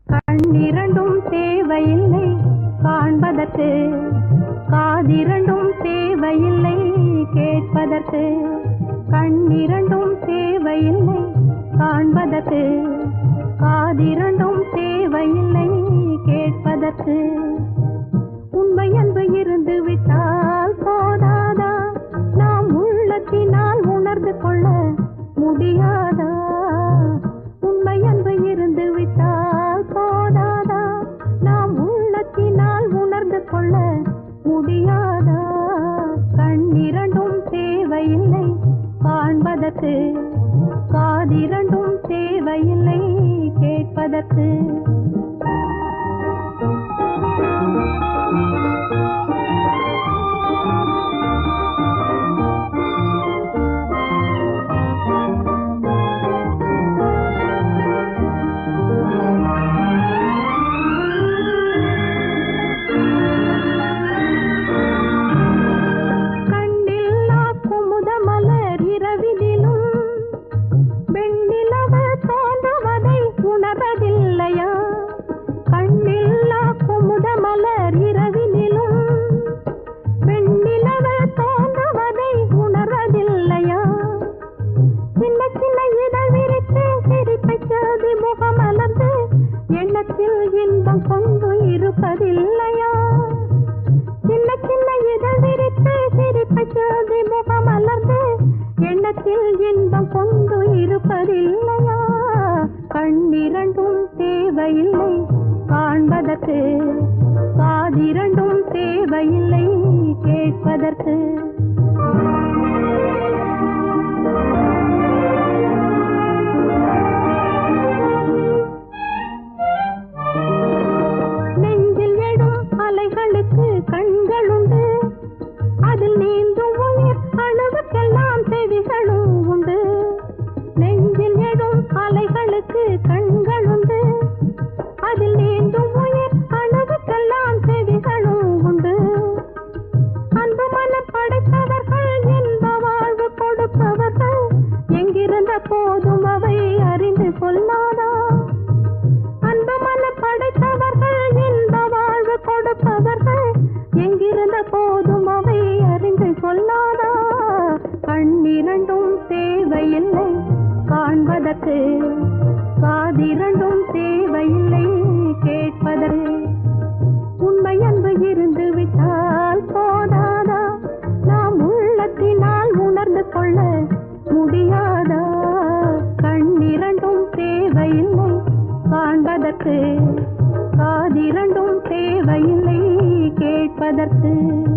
கண்ணிரண்டும் தேவையில்லை காண்பதற்கு காதிரண்டும் தேவையில்லை கேட்பதற்கு கண்ணிரண்டும் தேவையில்லை காண்பதற்கு காதிரண்டும் தேவையில்லை கேட்பதற்கு உண்மை அன்பு இருந்து விட்டால் போதாதா நாம் உள்ளத்தினால் உணர்ந்து கொள்ள முடியாதா உண்மை அன்பு இருந்து விட்டால் போதாதா நாம் உள்ளத்தினால் உணர்ந்து கொள்ள முடியாதா கண்ணிரண்டும் தேவையில்லை காண்பதற்கு காதிரண்டும் தேவையில்லை கேட்பதற்கு கண்ணில்லா குமுத மலர் இரவினிலும் வெண்ணிலவ தோன்றுவதை உணர்வதில்லையா கண்ணில்லா குமுத மலர் இரவினிலும் வெண்ணிலவ தோன்றுவதை உணர்வதில்லையா சின்ன சின்ன இதழ் விரித்து சிரிப்பை சோதி முகமலர்ந்து எண்ணத்தில் இன்பம் கொண்டு இருப்பதில்லையா சின்ன சின்ன இதழ் விரித்து சிரிப்பை சோதி முகமலர்ந்து எண்ணத்தில் இன்பம் கொண்டு இருப்பதில்லையா கண்ணிரண்டும் தேவையில்லை காண்பதற்கு காதிரண்டும் தேவையில்லை கேட்பதற்கு நெஞ்சில் எடும் அலைகளுக்கு கண்களுண்டு அதில் நீந்தும் உயிர் அணுவுக்கெல்லாம் செவிகளும் உண்டு நெஞ்சில் எடும் அலைகளுக்கு கண்களுண்டு அதில் நீந்தும் உயிர் அணுவுக்கெல்லாம் செவிகளும் உண்டு அன்பு மனம் படைத்தவர்கள் இன்ப வாழ்வு கொடுப்பவர்கள் எங்கிருந்த போதும் அவை அறிந்து கொள்ளாதா அன்பு மனம் படைத்தவர்கள் இன்ப வாழ்வு கொடுப்பவர்கள் எங்கிருந்த போதும் அவை அறிந்து கொள்ளாதா கண்ணிரண்டும் தேவையில்லை காண்பதற்கு காதிரண்டும் தேவையில்லை கேட்பதற்கு உண்மை அன்பு இருந்து விட்டால் போதாதா நாம் உள்ளத்தினால் உணர்ந்து கொள்ள முடியாதா கண்ணிரண்டும் தேவையில்லை காண்பதற்கு காதிரண்டும் தேவையில்லை கேட்பதற்கு